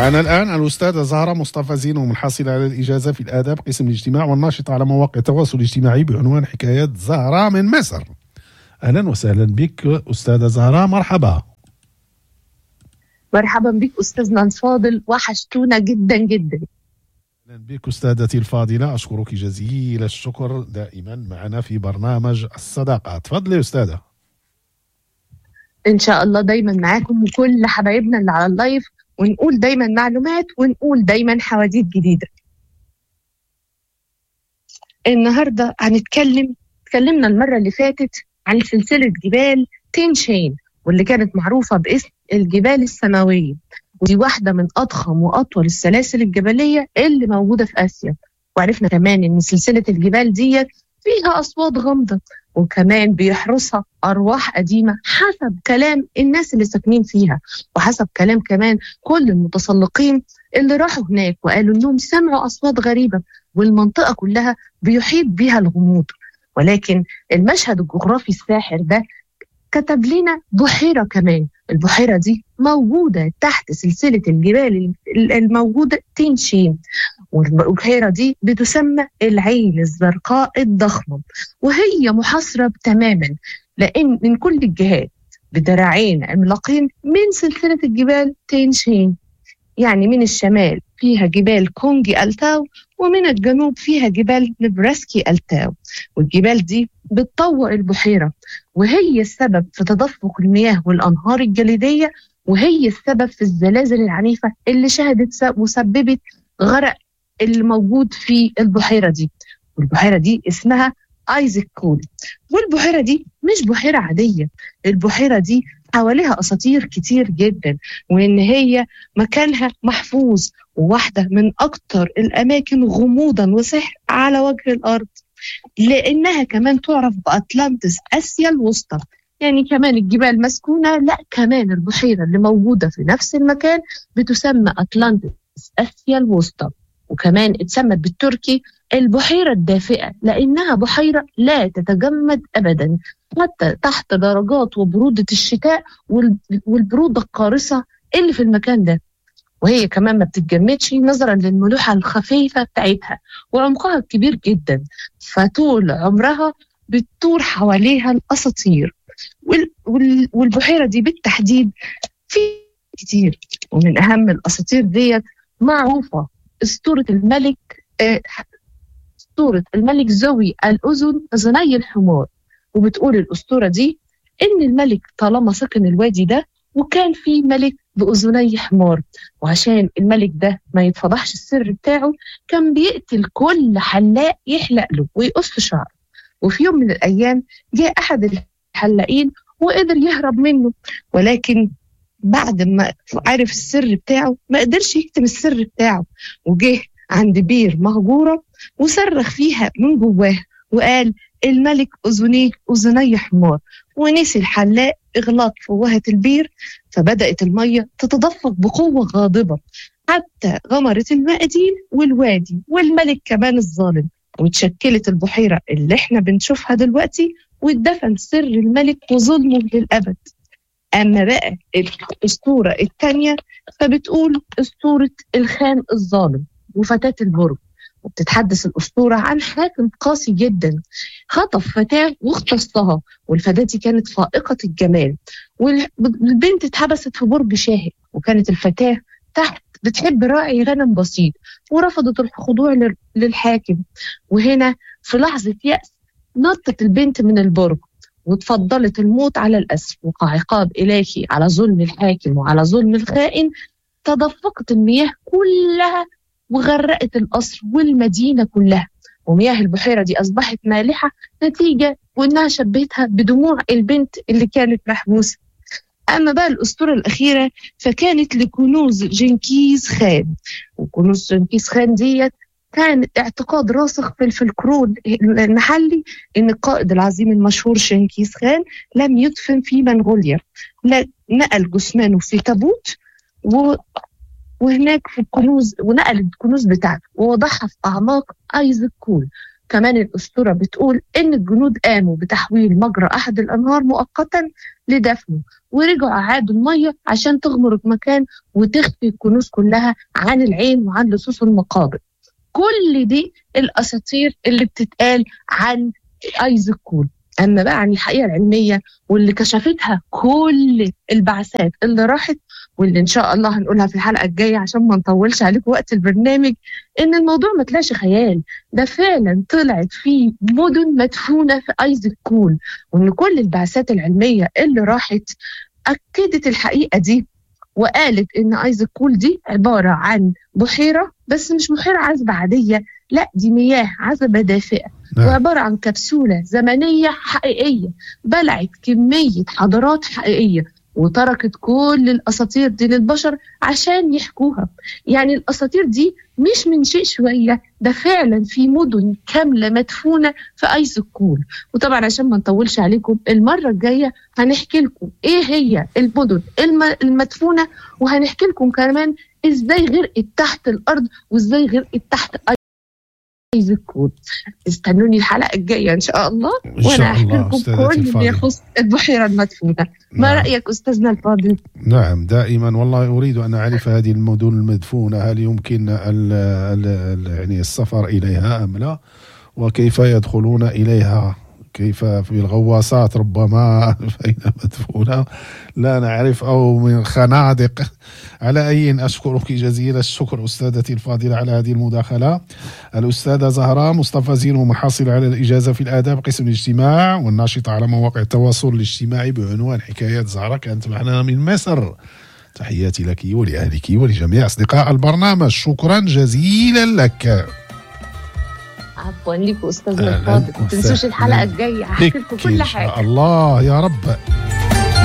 معنا الآن الأستاذة زهرة مصطفى زينو منحصلة على الإجازة في الآداب قسم الاجتماع والناشطة على مواقع التواصل الاجتماعي بعنوان حكايات زهرة من مصر أهلا وسهلا بك أستاذة زهرة مرحبا مرحبا بك أستاذنا الفاضل وحشتونا جدا جدا اهلا بك استاذتي الفاضله اشكرك جزيل الشكر دائما معنا في برنامج الصداقه تفضلي استاذه ان شاء الله دايما معاكم وكل حبايبنا اللي على اللايف ونقول دايما معلومات ونقول دايما حواديت جديده النهارده هنتكلم اتكلمنا المره اللي فاتت عن سلسله جبال تينشين واللي كانت معروفه باسم الجبال السماويه ودي واحدة من أضخم وأطول السلاسل الجبلية اللي موجودة في آسيا وعرفنا كمان إن سلسلة الجبال دي فيها أصوات غامضة وكمان بيحرسها أرواح قديمة حسب كلام الناس اللي ساكنين فيها وحسب كلام كمان كل المتسلقين اللي راحوا هناك وقالوا إنهم سمعوا أصوات غريبة والمنطقة كلها بيحيط بها الغموض ولكن المشهد الجغرافي الساحر ده كتب لنا بحيرة كمان البحيرة دي موجودة تحت سلسلة الجبال الموجودة تنشين والبحيرة دي بتسمى العين الزرقاء الضخمة وهي محاصرة تماما لأن من كل الجهات بدراعين عملاقين من سلسلة الجبال تنشين يعني من الشمال فيها جبال كونجي ألتاو ومن الجنوب فيها جبال نبراسكي ألتاو والجبال دي بتطوق البحيرة وهي السبب في تدفق المياه والأنهار الجليدية وهي السبب في الزلازل العنيفة اللي شهدت وسببت غرق اللي موجود في البحيرة دي والبحيرة دي اسمها ايزك كول والبحيرة دي مش بحيرة عادية البحيرة دي حواليها اساطير كتير جدا وان هي مكانها محفوظ وواحده من اكتر الاماكن غموضا وسحر على وجه الارض لانها كمان تعرف باطلانتس اسيا الوسطى يعني كمان الجبال مسكونه لا كمان البحيره اللي موجوده في نفس المكان بتسمى اطلانتس اسيا الوسطى وكمان اتسمت بالتركي البحيرة الدافئة لأنها بحيرة لا تتجمد أبدا حتى تحت درجات وبرودة الشتاء والبرودة القارصة اللي في المكان ده وهي كمان ما بتتجمدش نظرا للملوحة الخفيفة بتاعتها وعمقها كبير جدا فطول عمرها بتدور حواليها الأساطير والبحيرة دي بالتحديد في كتير ومن أهم الأساطير ديت معروفة أسطورة الملك أسطورة الملك زوي الأذن أذني الحمار وبتقول الأسطورة دي إن الملك طالما سكن الوادي ده وكان في ملك بأذني حمار وعشان الملك ده ما يتفضحش السر بتاعه كان بيقتل كل حلاق يحلق له ويقص شعره وفي يوم من الأيام جاء أحد الحلاقين وقدر يهرب منه ولكن بعد ما عرف السر بتاعه ما قدرش يكتم السر بتاعه وجه عند بير مهجورة وصرخ فيها من جواه وقال الملك أذنيه أذني حمار ونسي الحلاق إغلاق فوهة البير فبدأت المية تتدفق بقوة غاضبة حتى غمرت المقاديل والوادي والملك كمان الظالم وتشكلت البحيرة اللي احنا بنشوفها دلوقتي واتدفن سر الملك وظلمه للأبد أما بقى الأسطورة الثانية فبتقول أسطورة الخان الظالم وفتاة البرج وبتتحدث الأسطورة عن حاكم قاسي جدا خطف فتاة واختصها والفتاة دي كانت فائقة الجمال والبنت اتحبست في برج شاهق وكانت الفتاة تحت بتحب راعي غنم بسيط ورفضت الخضوع للحاكم وهنا في لحظة يأس نطت البنت من البرج وتفضلت الموت على الأسر وكعقاب إلهي على ظلم الحاكم وعلى ظلم الخائن تدفقت المياه كلها وغرقت القصر والمدينة كلها ومياه البحيرة دي أصبحت مالحة نتيجة وإنها شبهتها بدموع البنت اللي كانت محبوسة أما بقى الأسطورة الأخيرة فكانت لكنوز جنكيز خان وكنوز جنكيز خان ديت كان اعتقاد راسخ في الفلكلور المحلي ان القائد العظيم المشهور شنكيز خان لم يدفن في منغوليا نقل جثمانه في تابوت و وهناك في الكنوز ونقل الكنوز بتاعته ووضعها في اعماق ايزك كول كمان الأسطورة بتقول إن الجنود قاموا بتحويل مجرى أحد الأنهار مؤقتا لدفنه ورجعوا أعادوا المية عشان تغمر المكان وتخفي الكنوز كلها عن العين وعن لصوص المقابر كل دي الأساطير اللي بتتقال عن ايزك كول اما بقى عن الحقيقه العلميه واللي كشفتها كل البعثات اللي راحت واللي ان شاء الله هنقولها في الحلقه الجايه عشان ما نطولش عليكم وقت البرنامج ان الموضوع ما طلعش خيال ده فعلا طلعت في مدن مدفونه في ايزك كول وان كل البعثات العلميه اللي راحت اكدت الحقيقه دي وقالت ان ايزك كول دي عباره عن بحيره بس مش بحيره عذبه عاديه لا دي مياه عذبه دافئه نعم. وعباره عن كبسوله زمنيه حقيقيه بلعت كميه حضارات حقيقيه وتركت كل الاساطير دي للبشر عشان يحكوها يعني الاساطير دي مش من شيء شويه ده فعلا في مدن كامله مدفونه في ايس كول وطبعا عشان ما نطولش عليكم المره الجايه هنحكي لكم ايه هي المدن الم- المدفونه وهنحكي لكم كمان ازاي غرقت تحت الارض وازاي غرقت تحت ايس كول استنوني الحلقه الجايه ان شاء الله إن شاء وانا هحكي الله لكم أستاذتي كل اللي الفاضلة. يخص البحيره المدفونه ما نعم. رايك استاذنا الفاضل نعم دائما والله اريد ان اعرف هذه المدن المدفونه هل يمكن ال ال ال يعني السفر اليها ام لا وكيف يدخلون اليها كيف في الغواصات ربما فإن مدفونة لا نعرف أو من خنادق على أي أشكرك جزيل الشكر أستاذتي الفاضلة على هذه المداخلة الأستاذة زهراء مصطفى زينو محصل على الإجازة في الآداب قسم الاجتماع والناشطة على مواقع التواصل الاجتماعي بعنوان حكايات زهراء كانت معنا من مصر تحياتي لك ولأهلك ولجميع أصدقاء البرنامج شكرا جزيلا لك عفوا لكم استاذنا أهلاً الفاضل ما تنسوش وسهلاً الحلقه الجايه هحكي لكم بك كل إن حاجه شاء الله يا رب